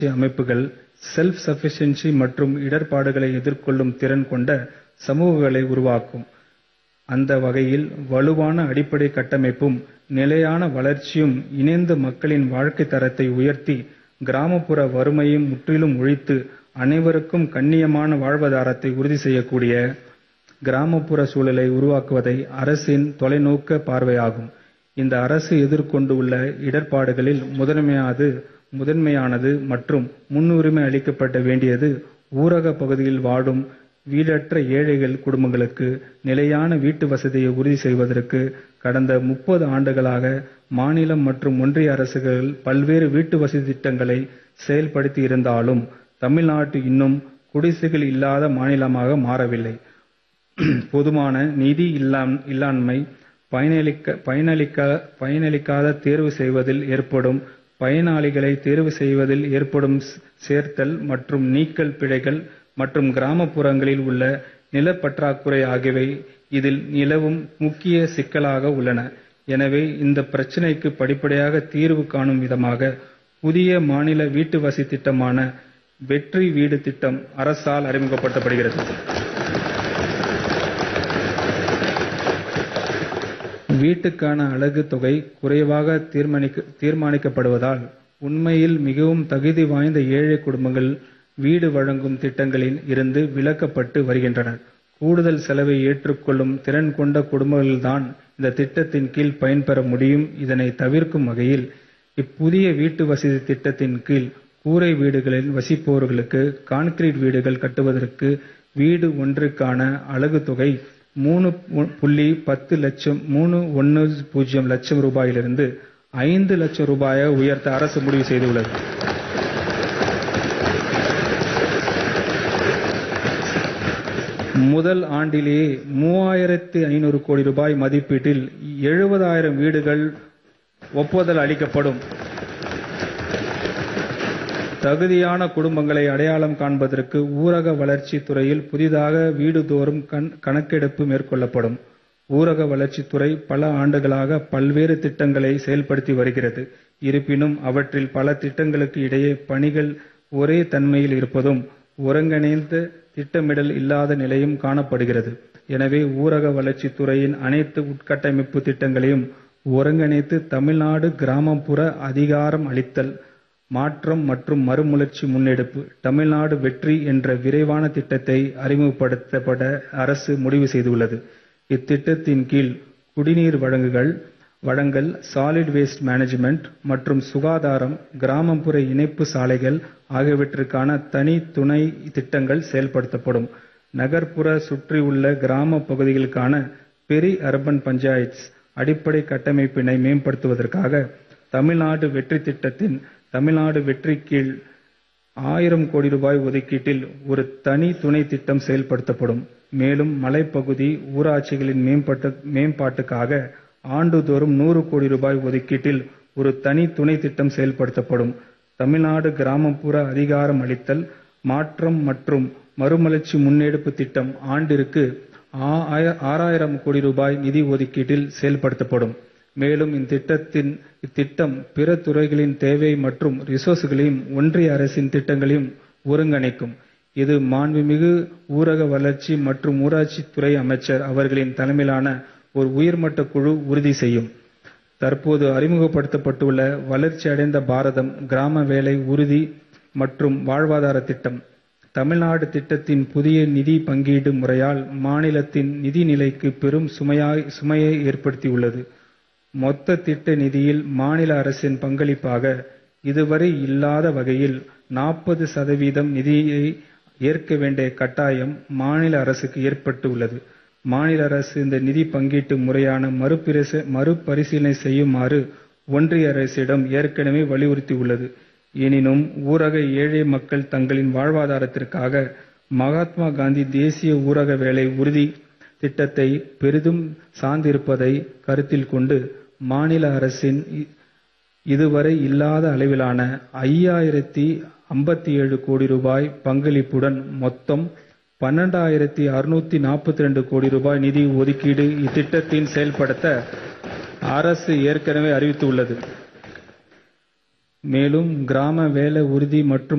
அமைப்புகள் self sufficiency மற்றும் இடர்பாடுகளை எதிர்கொள்ளும் திறன் கொண்ட சமூகங்களை உருவாக்கும். அந்த வகையில் வலுவான அடிப்படை கட்டமைப்பும், நிலையான வளர்ச்சியும் இணைந்து மக்களின் வாழ்க்கைத் தரத்தை உயர்த்தி, கிராமப்புற வறுமையை முற்றிலும் ஒழித்து, அனைவருக்கும் கண்ணியமான வாழ்வாதாரத்தை உறுதி செய்யக்கூடிய கிராமப்புற சூழலை உருவாக்குவதே அரசின் தொலைநோக்கு பார்வையாகும். இந்த அரசு எதிர்கொண்டுள்ள இடர்பாடுகளில் முதன்மையானது மற்றும் முன்னுரிமை அளிக்கப்பட வேண்டியது ஊரகப் பகுதிகளில் வாழும் வீடற்ற ஏழைகள் குடும்பங்களுக்கு நிலையான வீட்டுவசதியை உறுதி செய்வதற்கு கடந்த முப்பது ஆண்டுகளாக மாநிலம் மற்றும் ஒன்றிய அரசுகள் பல்வேறு வீட்டுவசதி திட்டங்களை செயல்படுத்தி இருந்தாலும், தமிழ்நாடு இன்னும் குடிசைகள் இல்லாத மாநிலமாக மாறவில்லை. போதுமான நிதி இல்லாண்மை, பயனளிக்காத தேர்வு செய்வதில் ஏற்படும், பயனாளிகளை தேர்வு செய்வதில் ஏற்படும் சேர்த்தல் மற்றும் நீக்கல் பிழைகள் மற்றும் கிராமப்புறங்களில் உள்ள நிலப்பற்றாக்குறை ஆகியவை இதில் நிலவும் முக்கிய சிக்கலாக உள்ளன. எனவே, இந்த பிரச்னைக்கு படிப்படியாக தீர்வு காணும் விதமாக, புதிய மாநில வீட்டுவசதி திட்டமான வெற்றி வீடு திட்டம் அரசால் அறிமுகப்படுத்தப்படுகிறது. வீட்டுக்கான அலகு தொகை குறைவாக தீர்மானிக்கப்படுவதால், உண்மையில் மிகவும் தகுதி வாய்ந்த ஏழை குடும்பங்கள் வீடு வழங்கும் திட்டங்களில் இருந்து விலக்கப்பட்டு வருகின்றன. கூடுதல் செலவை ஏற்றுக்கொள்ளும் திறன் கொண்ட குடும்பங்கள்தான் இந்த திட்டத்தின் கீழ் பயன்பெற முடியும். இதனை தவிர்க்கும் வகையில், இப்புதிய வீட்டுவசதி திட்டத்தின் கீழ் கூரை வீடுகளில் வசிப்போர்களுக்கு கான்கிரீட் வீடுகள் கட்டுவதற்கு வீடு ஒன்றிற்கான அலகு தொகை மூணு புள்ளி பத்து லட்சம் ரூபாயிலிருந்து ஐந்து லட்சம் ரூபாயாக உயர்த்த அரசு முடிவு செய்துள்ளது. முதல் ஆண்டிலேயே மூவாயிரத்து ஐநூறு கோடி ரூபாய் மதிப்பீட்டில் எழுபதாயிரம் வீடுகள் ஒப்புதல் அளிக்கப்படும். தகுதியான குடும்பங்களை அடையாளம் காண்பதற்கு ஊரக வளர்ச்சித் துறையில் புதிதாக வீடுதோறும் கணக்கெடுப்பு மேற்கொள்ளப்படும். ஊரக வளர்ச்சித் துறை பல ஆண்டுகளாக பல்வேறு திட்டங்களை செயல்படுத்தி வருகிறது. இருப்பினும், அவற்றில் பல திட்டங்களுக்கு இடையே பணிகள் ஒரே தன்மையில் இருப்பதும், ஒருங்கிணைந்த திட்டமிடல் இல்லாத நிலையும் காணப்படுகிறது. எனவே, ஊரக வளர்ச்சித் துறையின் அனைத்து உட்கட்டமைப்பு திட்டங்களையும் ஒருங்கிணைத்து தமிழ்நாடு கிராமப்புற அதிகாரம் அளித்தல், மாற்றம் மற்றும் மறுமலர்ச்சி முன்னெடுப்பு, தமிழ்நாடு வெற்றி என்ற விரைவான திட்டத்தை அறிமுகப்படுத்த அரசு முடிவு செய்துள்ளது. இத்திட்டத்தின் கீழ் குடிநீர் வழங்கல், சாலிட் வேஸ்ட் மேனேஜ்மென்ட் மற்றும் சுகாதாரம், கிராமப்புற இணைப்பு சாலைகள் ஆகியவற்றிற்கான தனி, துணை திட்டங்கள் செயல்படுத்தப்படும். நகர்ப்புற சுற்றியுள்ள கிராம பகுதிகளுக்கான பெரி அர்பன் பஞ்சாயத்ஸ் அடிப்படை கட்டமைப்பினை மேம்படுத்துவதற்காக, தமிழ்நாடு வெற்றி திட்டத்தின் தமிழ்நாடு வெற்றி கீழ் ஆயிரம் கோடி ரூபாய் ஒதுக்கீட்டில் ஒரு தனி துணை திட்டம் செயல்படுத்தப்படும். மேலும், மலைப்பகுதி ஊராட்சிகளின் மேம்பாட்டுக்காக ஆண்டுதோறும் நூறு கோடி ரூபாய் ஒதுக்கீட்டில் ஒரு தனி துணை திட்டம் செயல்படுத்தப்படும். தமிழ்நாடு கிராமப்புற அதிகாரம் அளித்தல், மாற்றம் மற்றும் மறுமலர்ச்சி முன்னெடுப்பு திட்டம் ஆண்டிற்கு ஆறாயிரம் கோடி ரூபாய் நிதி ஒதுக்கீட்டில் செயல்படுத்தப்படும். மேலும், இத்திட்டம் பிற துறைகளின் தேவை மற்றும் ரிசோர்ஸ்களையும், ஒன்றிய அரசின் திட்டங்களையும் ஒருங்கிணைக்கும். இது மாண்புமிகு ஊரக வளர்ச்சி மற்றும் ஊராட்சித் துறை அமைச்சர் அவர்களின் தலைமையிலான ஒரு உயர்மட்ட குழு உறுதி செய்யும். தற்போது அறிமுகப்படுத்தப்பட்டுள்ள வளர்ச்சியடைந்த பாரதம் கிராம வேலை உறுதி மற்றும் வாழ்வாதார திட்டம், தமிழ்நாடு திட்டத்தின் புதிய நிதி பங்கீடு முறையால் மாநிலத்தின் நிதி நிலைக்கு பெரும் சுமையை ஏற்படுத்தியுள்ளது. மொத்த திட்ட நிதியில் மாநில அரசின் பங்களிப்பாக இதுவரை இல்லாத வகையில் நாற்பது சதவீதம் நிதியை ஏற்க வேண்டிய கட்டாயம் மாநில அரசுக்கு ஏற்பட்டு உள்ளது. மாநில அரசு இந்த நிதி பங்கீட்டு முறையான மறுபரிசீலனை செய்யுமாறு ஒன்றிய அரசிடம் ஏற்கனவே வலியுறுத்தியுள்ளது. எனினும், ஊரக ஏழை மக்கள் தங்களின் வாழ்வாதாரத்திற்காக மகாத்மா காந்தி தேசிய ஊரக வேலை உறுதி திட்டத்தை பெரிதும் சார்ந்திருப்பதை கருத்தில் கொண்டு, மாநில அரசின் இதுவரை இல்லாத அளவிலான ஐயாயிரத்து ஐம்பத்தேழு கோடி ரூபாய் பங்களிப்புடன் மொத்தம் பன்னிரண்டாயிரத்து அறுநூற்று நாற்பத்திரண்டு கோடி ரூபாய் நிதி ஒதுக்கீடு இத்திட்டத்தின் செயல்படுத்த அரசு ஏற்கனவே அறிவித்துள்ளது. மேலும் கிராம வேலை உறுதி மற்றும்